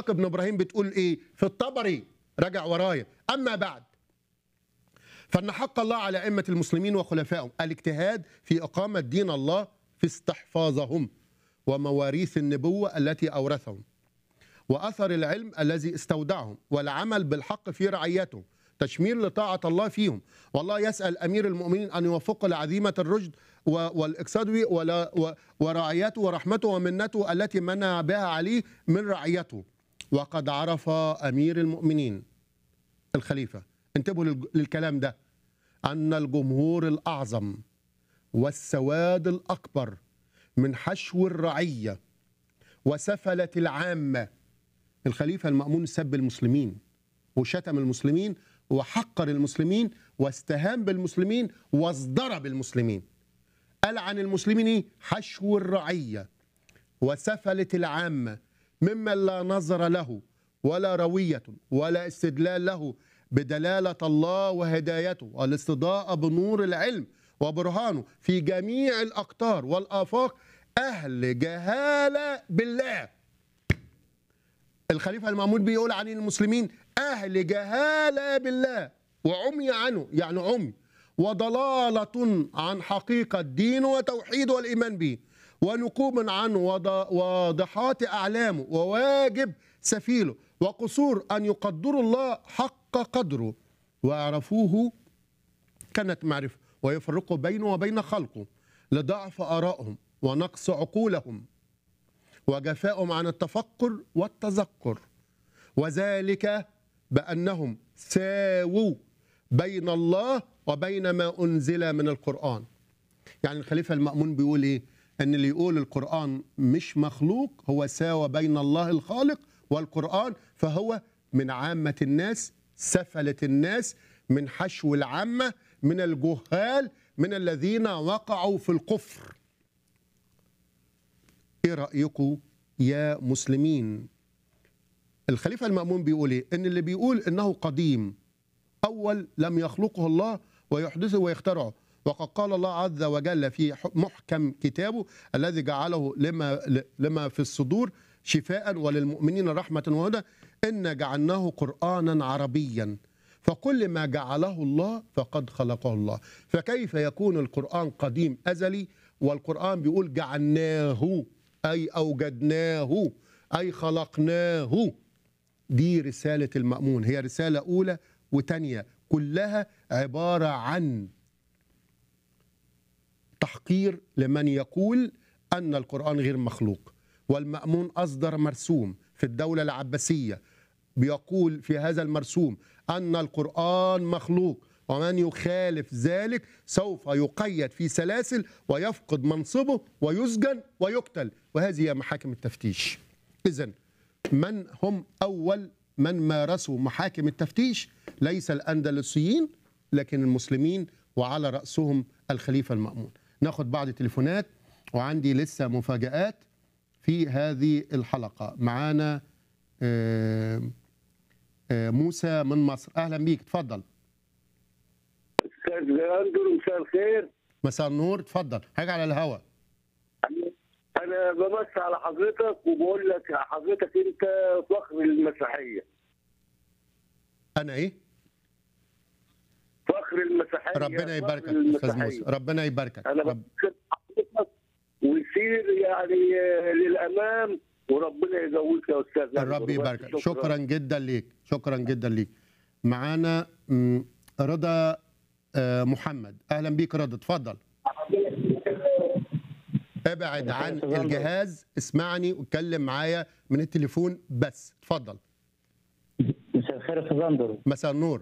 اسحاق بن ابراهيم بتقول ايه في الطبري راجع ورايا اما بعد فان حق الله على ائمه المسلمين وخلفائهم الاجتهاد في اقامه دين الله في استحفاظهم ومواريث النبوه التي اورثهم واثر العلم الذي استودعهم والعمل بالحق في رعيتهم تشمير لطاعه الله فيهم والله يسال امير المؤمنين ان يوفق لعزيمه الرشد و- والاقصاد ولا- و- ورعايته ورحمته ومنته التي منع بها عليه من رعيته وقد عرف امير المؤمنين الخليفه انتبهوا للج- للكلام ده ان الجمهور الاعظم والسواد الاكبر من حشو الرعيه وسفله العامه الخليفه المامون سب المسلمين وشتم المسلمين وحقر المسلمين واستهان بالمسلمين وازدرى بالمسلمين قال عن المسلمين ايه حشو الرعيه وسفله العامه ممن لا نظر له ولا رويه ولا استدلال له بدلاله الله وهدايته والاستضاءه بنور العلم وبرهانه في جميع الاقطار والافاق اهل جهاله بالله الخليفه المامون بيقول عن المسلمين اهل جهاله بالله وعمي عنه يعني عمي وضلاله عن حقيقه الدين وتوحيد والايمان به ونكوب عنه وض- واضحات اعلامه وواجب سفيله وقصور ان يقدروا الله حق قدره ويعرفوه كانت معرفه ويفرقوا بينه وبين خلقه لضعف ارائهم ونقص عقولهم وجفاءهم عن التفكر والتذكر وذلك بانهم ساووا بين الله وبين ما انزل من القران يعني الخليفه المامون بيقول ايه ان اللي يقول القران مش مخلوق هو ساوى بين الله الخالق والقران فهو من عامه الناس سفله الناس من حشو العامه من الجهال من الذين وقعوا في الكفر ايه رايكم يا مسلمين الخليفه المامون بيقول ايه ان اللي بيقول انه قديم اول لم يخلقه الله ويحدثه ويخترعه وقد قال الله عز وجل في ح- محكم كتابه الذي جعله لما لما في الصدور شفاء وللمؤمنين رحمه وهدى ان جعلناه قرانا عربيا فكل ما جعله الله فقد خلقه الله فكيف يكون القران قديم ازلي والقران بيقول جعلناه اي اوجدناه اي خلقناه دي رسالة المأمون هي رسالة أولى وتانية كلها عبارة عن تحقير لمن يقول أن القرآن غير مخلوق والمأمون أصدر مرسوم في الدولة العباسية بيقول في هذا المرسوم أن القرآن مخلوق ومن يخالف ذلك سوف يقيد في سلاسل ويفقد منصبه ويسجن ويقتل وهذه هي محاكم التفتيش إذن من هم أول من مارسوا محاكم التفتيش ليس الأندلسيين لكن المسلمين وعلى رأسهم الخليفة المأمون ناخد بعض التليفونات وعندي لسه مفاجآت في هذه الحلقة معانا آه، آه، موسى من مصر أهلا بيك تفضل استاذ اندر مساء الخير مساء النور تفضل حاجة على الهواء انا بمس على حضرتك وبقول لك حضرتك انت فخر المسيحيه أنا إيه فخر المسيحيه ربنا فخر يباركك أستاذ المسيحية. موسى ربنا يباركك انا رب بشكر حضرتك ويسير يعني آه، للامام وربنا يجوزك يا استاذ أندر. الرب بس يباركك شكرا جدا ليك شكرا جدا ليك معانا م، رضا آه، محمد اهلا بيك رضا اتفضل ابعد عن الجهاز اسمعني واتكلم معايا من التليفون بس اتفضل مساء الخير يا استاذ اندرو مساء النور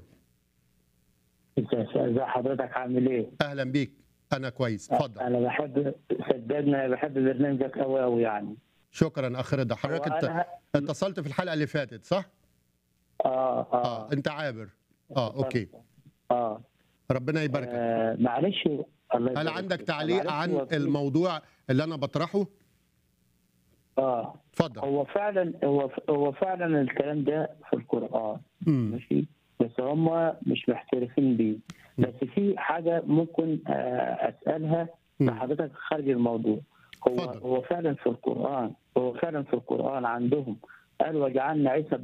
ازي حضرتك عامل ايه؟ اهلا بيك انا كويس اتفضل انا بحب صدقني بحب برنامجك قوي قوي يعني شكرا اخ رضا حضرتك انت وأنا- اتصلت في الحلقه اللي فاتت صح اه اه اه انت عابر اه اوكي اه, ربنا يباركك آه معلش الله هل يبارك عندك فيك. تعليق معلش عن هو في- الموضوع اللي انا بطرحه اه اتفضل هو فعلا هو هو فعلا الكلام ده في القران مم. ماشي بس هم مش محترفين بيه بس في حاجه ممكن آه اسالها مم. لحضرتك خارج الموضوع هو اتفضل. هو فعلا في القران هو فعلا في القران عندهم قال وجعلنا عيسى